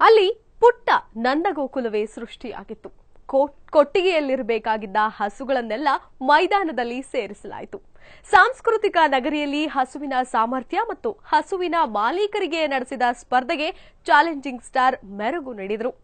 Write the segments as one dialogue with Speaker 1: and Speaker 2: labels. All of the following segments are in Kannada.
Speaker 1: ಅಲ್ಲಿ ಪುಟ್ಟ ನಂದಗೋಕುಲವೇ ಸೃಷ್ಟಿಯಾಗಿತ್ತು ಕೋ- ಕೊಟ್ಟಿಗೆಯಲ್ಲಿರಬೇಕಾಗಿದ್ದ ಹಸುಗಳನ್ನೆಲ್ಲ ಮೈದಾನದಲ್ಲಿ ಸೇರಿಸಲಾಯಿತು ಸಾಂಸ್ಕೃತಿಕ ನಗರಿಯಲ್ಲಿ ಹಸುವಿನ ಸಾಮರ್ಥ್ಯ ಮತ್ತು ಹಸುವಿನ ಮಾಲೀಕರಿಗೆ ನಡೆಸಿದ ಸ್ಪರ್ಧೆಗೆ ಚಾಲೆಂಜಿಂಗ್ ಸ್ಟಾರ್ ಮೆರುಗು ನೀಡಿದರು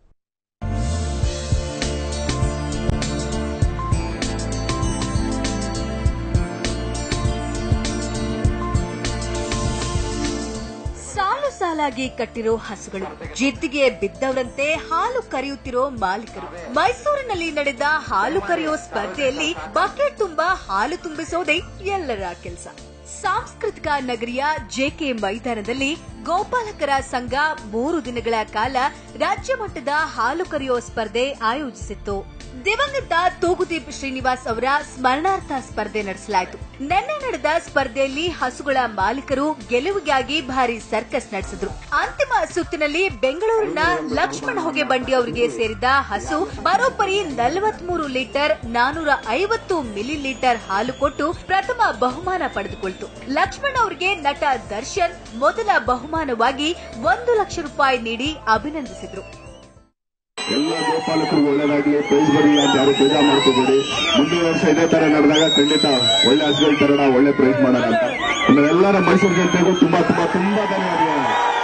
Speaker 2: ಸಾಲು ಸಾಲಾಗಿ ಕಟ್ಟಿರೋ ಹಸುಗಳು ಜಿದ್ದಿಗೆ ಬಿದ್ದವರಂತೆ ಹಾಲು ಕರೆಯುತ್ತಿರೋ ಮಾಲೀಕರು ಮೈಸೂರಿನಲ್ಲಿ ನಡೆದ ಹಾಲು ಕರೆಯೋ ಸ್ಪರ್ಧೆಯಲ್ಲಿ ಬಕೆಟ್ ತುಂಬಾ ಹಾಲು ತುಂಬಿಸೋದೇ ಎಲ್ಲರ ಕೆಲಸ ಸಾಂಸ್ಕೃತಿಕ ನಗರಿಯ ಜೆಕೆ ಮೈದಾನದಲ್ಲಿ ಗೋಪಾಲಕರ ಸಂಘ ಮೂರು ದಿನಗಳ ಕಾಲ ರಾಜ್ಯ ಮಟ್ಟದ ಹಾಲು ಕರೆಯೋ ಸ್ಪರ್ಧೆ ಆಯೋಜಿಸಿತ್ತು ದಿವಂಗತ ತೂಗುದೀಪ್ ಶ್ರೀನಿವಾಸ್ ಅವರ ಸ್ಮರಣಾರ್ಥ ಸ್ಪರ್ಧೆ ನಡೆಸಲಾಯಿತು ನಿನ್ನೆ ನಡೆದ ಸ್ಪರ್ಧೆಯಲ್ಲಿ ಹಸುಗಳ ಮಾಲೀಕರು ಗೆಲುವಿಗಾಗಿ ಭಾರಿ ಸರ್ಕಸ್ ನಡೆಸಿದ್ರು ಅಂತಿಮ ಸುತ್ತಿನಲ್ಲಿ ಬೆಂಗಳೂರಿನ ಲಕ್ಷ್ಮಣ ಹೊಗೆ ಬಂಡಿ ಅವರಿಗೆ ಸೇರಿದ ಹಸು ಬರೋಬ್ಬರಿ ನಲವತ್ಮೂರು ಲೀಟರ್ ನಾನೂರ ಐವತ್ತು ಮಿಲಿ ಲೀಟರ್ ಹಾಲು ಕೊಟ್ಟು ಪ್ರಥಮ ಬಹುಮಾನ ಪಡೆದುಕೊಳ್ತು ಲಕ್ಷ್ಮಣ್ ಅವರಿಗೆ ನಟ ದರ್ಶನ್ ಮೊದಲ ಬಹುಮಾನವಾಗಿ ಒಂದು ಲಕ್ಷ ರೂಪಾಯಿ ನೀಡಿ ಅಭಿನಂದಿಸಿದ್ರು
Speaker 3: ಎಲ್ಲ ಗೋಪಾಲಕರಿಗೂ ಒಳ್ಳೇದಾಗ್ಲಿ ಪ್ರೈಸ್ ಬರಲಿ ಅಂತ ಯಾರು ಬೇಜಾರು ಮಾಡ್ಕೋಬೇಡಿ ಮುಂದಿನ ವರ್ಷ ಇದೇ ತರ ನಡೆದಾಗ ಖಂಡಿತ ಒಳ್ಳೆ ಹಸುಗಳ ತರೋಣ ಒಳ್ಳೆ ಪ್ರೈಸ್ ಮಾಡೋಣ ಅಂತ ಆಮೇಲೆ ಎಲ್ಲರ ಮೈಸೂರು ಜನತೆಗೂ ತುಂಬಾ ತುಂಬಾ ತುಂಬಾ ಧನ್ಯವಾದಗಳು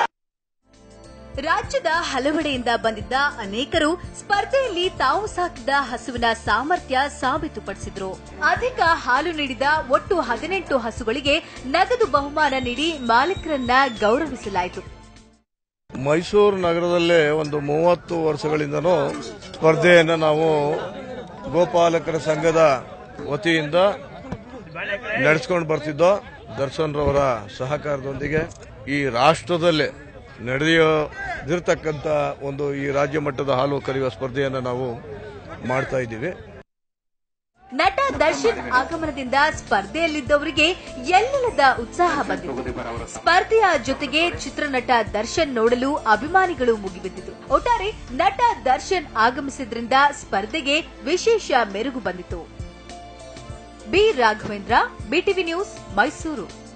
Speaker 2: ರಾಜ್ಯದ ಹಲವೆಡೆಯಿಂದ ಬಂದಿದ್ದ ಅನೇಕರು ಸ್ಪರ್ಧೆಯಲ್ಲಿ ತಾವು ಸಾಕಿದ ಹಸುವಿನ ಸಾಮರ್ಥ್ಯ ಸಾಬೀತುಪಡಿಸಿದ್ರು ಅಧಿಕ ಹಾಲು ನೀಡಿದ ಒಟ್ಟು ಹದಿನೆಂಟು ಹಸುಗಳಿಗೆ ನಗದು ಬಹುಮಾನ ನೀಡಿ ಮಾಲೀಕರನ್ನ ಗೌರವಿಸಲಾಯಿತು
Speaker 4: ಮೈಸೂರು ನಗರದಲ್ಲೇ ಒಂದು ಮೂವತ್ತು ವರ್ಷಗಳಿಂದನೂ ಸ್ಪರ್ಧೆಯನ್ನು ನಾವು ಗೋಪಾಲಕರ ಸಂಘದ ವತಿಯಿಂದ ನಡೆಸ್ಕೊಂಡು ಬರ್ತಿದ್ದೋ ದರ್ಶನ್ ರವರ ಸಹಕಾರದೊಂದಿಗೆ ಈ ರಾಷ್ಟ್ರದಲ್ಲೇ ನಡೆಯೋದಿರ್ತಕ್ಕಂಥ ಒಂದು ಈ ರಾಜ್ಯ ಮಟ್ಟದ ಹಾಲು ಕರೆಯುವ ಸ್ಪರ್ಧೆಯನ್ನು ನಾವು ಮಾಡ್ತಾ ಇದ್ದೀವಿ
Speaker 2: ನಟ ದರ್ಶನ್ ಆಗಮನದಿಂದ ಸ್ಪರ್ಧೆಯಲ್ಲಿದ್ದವರಿಗೆ ಎಲ್ಲಿಲ್ಲದ ಉತ್ಸಾಹ ಬಂದಿತ್ತು ಸ್ಪರ್ಧೆಯ ಜೊತೆಗೆ ಚಿತ್ರನಟ ದರ್ಶನ್ ನೋಡಲು ಅಭಿಮಾನಿಗಳು ಮುಗಿಬಿದ್ದಿತು ಒಟ್ಟಾರೆ ನಟ ದರ್ಶನ್ ಆಗಮಿಸಿದ್ರಿಂದ ಸ್ಪರ್ಧೆಗೆ ವಿಶೇಷ ಮೆರುಗು ಬಂದಿತು B Raghavendra BTV news Mysuru